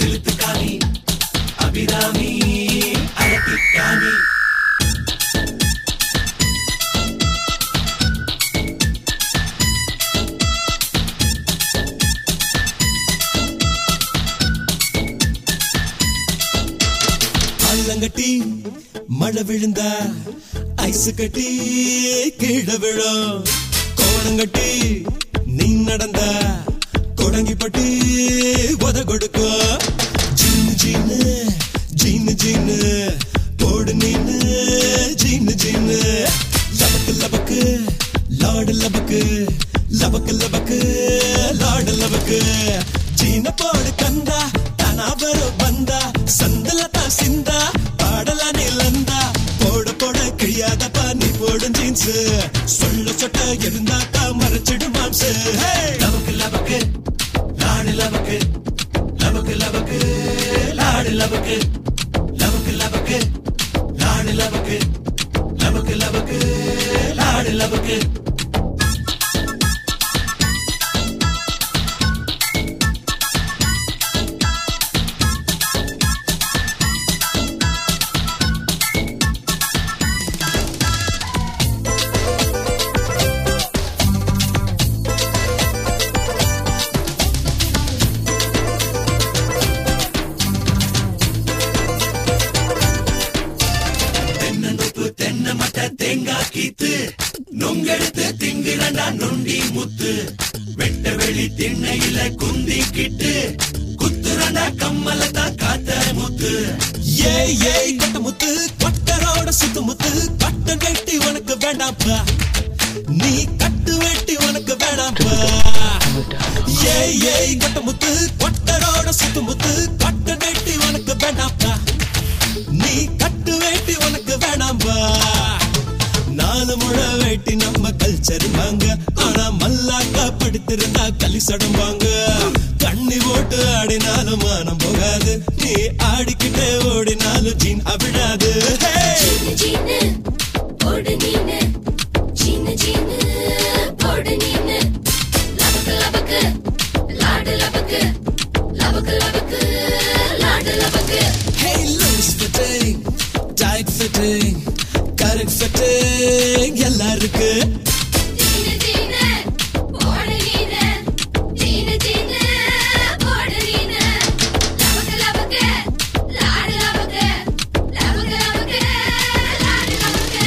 எழுத்துக்காணி அபிராமி அழகிக்காணி ஆலங்கட்டி மழை விழுந்தா ஐஸ் கட்டி கீழே விழும் கோணங்கட்டி நீ நடந்தா கொடங்கி பட்டி உத கொடுக்கும் ஜீனு ஜீனு ஜீனு ஜீனு போடு நீனு ஜீனு ஜீனு லபக்கு லபக்கு லாடு லபக்கு லபக்கு லபக்கு லாடு லபக்கு ஜீன போடு கந்தா தானா வரும் வந்தா சந்தல தான் சிந்தா பாடல நிலந்தா போட போட கிழியாத நீ போடும் ஜீன்ஸ் சொல்ல சொட்ட இருந்தாக்கா மறைச்சிடும் மாம்ஸ் லபக்கு லபக்கு லாடு லபக்கு லபக்கு லபக்கு லாடு லபக்கு லபக்கு லபக்கு லாடு லபக்கு லபக்கு லபக்கு லாடு லபக்கு தென்னந்தோப்பு தென்னை மட்டை தேங்காய் கீத்து நொங்கெடுத்து திங்குறண்டா நொண்டி முத்து வெட்ட வெளி திண்ணையில குந்திக்கிட்டு குத்துறண்டா கம்மல தான் காத்த முத்து ஏய் ஏய் கட்ட முத்து கொட்டரோட சுத்து முத்து கட்ட வெட்டி உனக்கு வேண்டாம்ப்பா நீ கட்டு வெட்டி உனக்கு வேண்டாம்ப்பா ஏய் ஏய் கட்ட முத்து கொட்டரோட சுத்து முத்து கட்ட வெட்டி உனக்கு வேண்டாம்ப்பா நீ கட்டு வேட்டி உனக்கு வேணாம்பா நாலு முழ வேட்டி நம்ம கல்ச்சர் வாங்க ஆனா மல்லாக்கா படுத்திருந்தா களி சடம்பாங்க கண்ணி போட்டு ஆடினாலும் மானம் போகாது நீ ஆடிக்கிட்டே ஓடினாலும் ஜீன் அவிழாது Hey! ஜீனு ஜீனு போடு நீனு ஜீனு ஜீனு போடு நீனு லபக்கு லபக்கு லாடு லபக்கு லபக்கு லபக்கு லாடு லபக்கு Hey, loose fitting, tight fitting, correct fitting எல்லாம் இருக்கு ஜீனு ஜீனு போடு நீனு ஜீனு ஜீனு போடு நீனு லபக்கு லபக்கு லாடு லபக்கு லபக்கு லபக்கு லாடு லபக்கு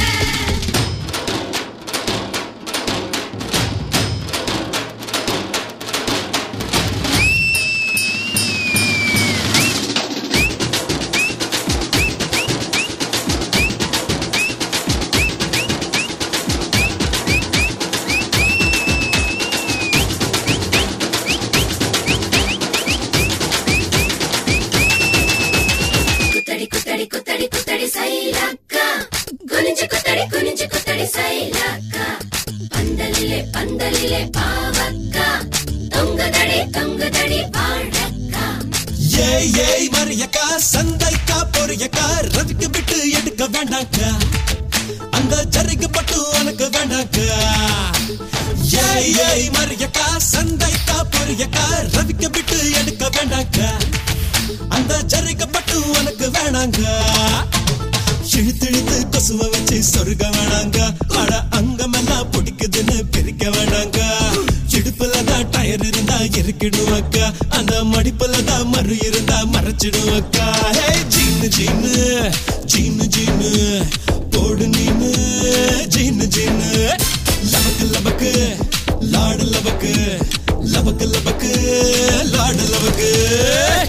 குத்தடி குத்தடி குத்தடி குத்தடி சைலக்கா குனிஞ்சு குத்தடி குனிஞ்சு குத்தடி சைலக்கா பந்தலிலே பந்தலிலே பாவக்கா தொங்குதடி தொங்குதடி வாழக்கா ஏய் ஏய் மரியக்கா சந்தைக்கா பொரியக்கா ரவிக்கு விட்டு எடுக்க வேண்டாக்கா அந்த ஜரிக்கு பட்டு உனக்கு வேண்டாக்கா ஏய் ஏய் மரியக்கா சந்தைக்கா பொரியக்கா ரவிக்கு விட்டு எடுக்க வேண்டாக்கா அந்த ஜரிக்கு பட்டு உனக்கு வேணாங்க இழுத்திழுத்து கொசுவ வச்சு சொருக வேணாங்க அட அங்கமெல்லாம் பிடிக்குதுன்னு பிரிக்க வேணாங்க இடுப்புல தான் டயர் இருந்தா இருக்கிடுவக்கா அந்த மடிப்புல தான் மறு இருந்தா மறைச்சிடுவக்கா ஹே ஜீனு ஜீனு ஜீனு ஜீனு போடு நீனு ஜீனு ஜீனு லபக்கு லபக்கு லாடு லபக்கு லபக்கு லபக்கு லாடு லபக்கு